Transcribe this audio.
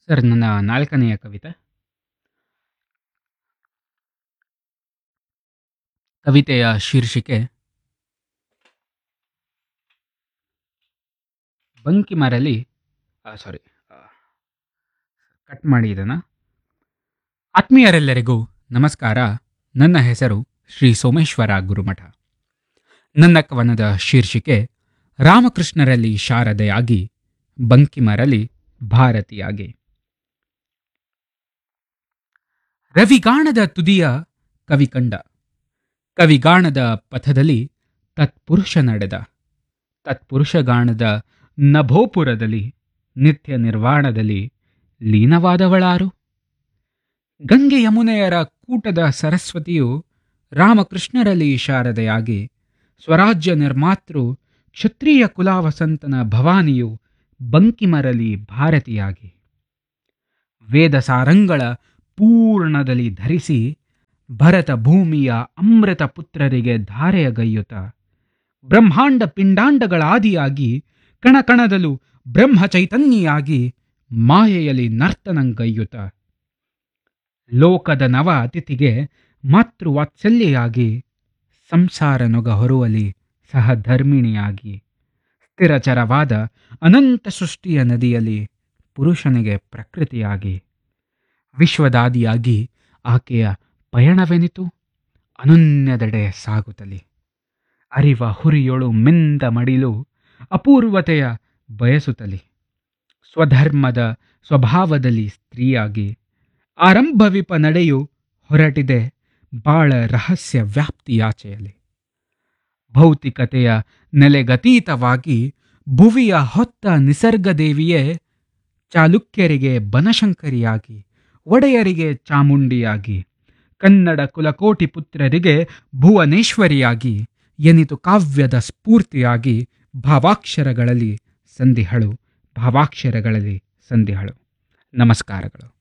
sir ನನ್ನ ನಾಲ್ಕನೆಯ ಕವಿತೆ ಕವಿತೆಯ ಶೀರ್ಷಿಕೆ ಬಂಕಿಮರಲಿ ಸಾರಿ ಕಟ್ ಮಾಡಿ ಇದನ್ನು ಆತ್ಮೀಯರೆಲ್ಲರಿಗೂ ನಮಸ್ಕಾರ ನನ್ನ ಹೆಸರು ಶ್ರೀ ಸೋಮೇಶ್ವರ ಗುರುಮಠ ನನ್ನ ಕವನದ ಶೀರ್ಷಿಕೆ ರಾಮಕೃಷ್ಣರಲ್ಲಿ ಶಾರದೆಯಾಗಿ ಬಂಕಿಮರಲಿ ಭಾರತಿಯಾಗಿ ರವಿಗಾಣದ ತುದಿಯ ಕವಿಕಂಡ ಕವಿಗಾಣದ ಪಥದಲ್ಲಿ ತತ್ಪುರುಷ ನಡೆದ ತತ್ಪುರುಷಗಾಣದ ನಭೋಪುರದಲ್ಲಿ ನಿತ್ಯ ನಿರ್ವಾಣದಲ್ಲಿ ಲೀನವಾದವಳಾರು ಗಂಗೆ ಯಮುನೆಯರ ಕೂಟದ ಸರಸ್ವತಿಯು ರಾಮಕೃಷ್ಣರಲ್ಲಿ ಶಾರದೆಯಾಗಿ ಸ್ವರಾಜ್ಯ ನಿರ್ಮಾತೃ ಕ್ಷತ್ರಿಯ ಕುಲಾವಸಂತನ ಭವಾನಿಯು ಬಂಕಿಮರಲಿ ಭಾರತಿಯಾಗಿ ವೇದ ಸಾರಂಗಳ ಪೂರ್ಣದಲ್ಲಿ ಧರಿಸಿ ಭರತ ಭೂಮಿಯ ಅಮೃತ ಪುತ್ರರಿಗೆ ಧಾರೆಯಗೈಯುತ ಬ್ರಹ್ಮಾಂಡ ಪಿಂಡಾಂಡಗಳಾದಿಯಾಗಿ ಕಣಕಣದಲು ಬ್ರಹ್ಮ ಚೈತನ್ಯಿಯಾಗಿ ಮಾಯೆಯಲ್ಲಿ ನರ್ತನಂಗೈಯುತ ಲೋಕದ ನವ ಅತಿಥಿಗೆ ಮಾತೃವಾತ್ಸಲ್ಯೆಯಾಗಿ ಸಂಸಾರ ನೊಗ ಹೊರುವಲಿ ಸಹಧರ್ಮಿಣಿಯಾಗಿ ಸ್ಥಿರಚರವಾದ ಅನಂತ ಸೃಷ್ಟಿಯ ನದಿಯಲ್ಲಿ ಪುರುಷನಿಗೆ ಪ್ರಕೃತಿಯಾಗಿ ವಿಶ್ವದಾದಿಯಾಗಿ ಆಕೆಯ ಪಯಣವೆನಿತು ಅನನ್ಯದೆಡೆ ಸಾಗುತ್ತಲಿ ಅರಿವ ಹುರಿಯೊಳು ಮೆಂದ ಮಡಿಲು ಅಪೂರ್ವತೆಯ ಬಯಸುತ್ತಲಿ ಸ್ವಧರ್ಮದ ಸ್ವಭಾವದಲ್ಲಿ ಸ್ತ್ರೀಯಾಗಿ ಆರಂಭವಿಪ ನಡೆಯು ಹೊರಟಿದೆ ಬಾಳ ರಹಸ್ಯ ವ್ಯಾಪ್ತಿಯಾಚೆಯಲ್ಲಿ ಭೌತಿಕತೆಯ ನೆಲೆಗತೀತವಾಗಿ ಭುವಿಯ ಹೊತ್ತ ನಿಸರ್ಗದೇವಿಯೇ ಚಾಲುಕ್ಯರಿಗೆ ಬನಶಂಕರಿಯಾಗಿ ಒಡೆಯರಿಗೆ ಚಾಮುಂಡಿಯಾಗಿ ಕನ್ನಡ ಕುಲಕೋಟಿ ಪುತ್ರರಿಗೆ ಭುವನೇಶ್ವರಿಯಾಗಿ ಎನಿತು ಕಾವ್ಯದ ಸ್ಫೂರ್ತಿಯಾಗಿ ಭಾವಾಕ್ಷರಗಳಲ್ಲಿ ಸಂಧಿಹಳು ಭಾವಾಕ್ಷರಗಳಲ್ಲಿ ಸಂಧಿಹಳು ನಮಸ್ಕಾರಗಳು